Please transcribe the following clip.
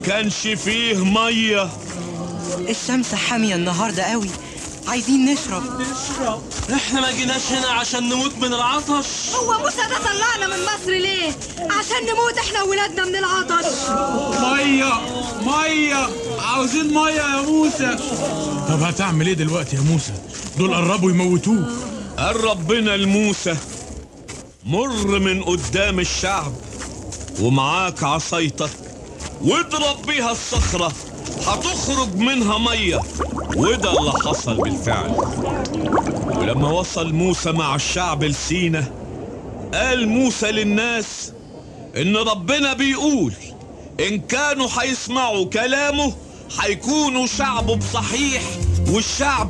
كانش فيه ميه الشمس حامية النهاردة قوي عايزين نشرب احنا ما جيناش هنا عشان نموت من العطش هو موسى ده طلعنا من مصر ليه؟ عشان نموت احنا وولادنا من العطش ميه ميه عاوزين ميه يا موسى طب هتعمل ايه دلوقتي يا موسى دول قربوا يموتوه قال ربنا لموسى مر من قدام الشعب ومعاك عصايتك واضرب بيها الصخرة هتخرج منها مية وده اللي حصل بالفعل ولما وصل موسى مع الشعب لسينا قال موسى للناس ان ربنا بيقول ان كانوا هيسمعوا كلامه هيكونوا شعبه بصحيح والشعب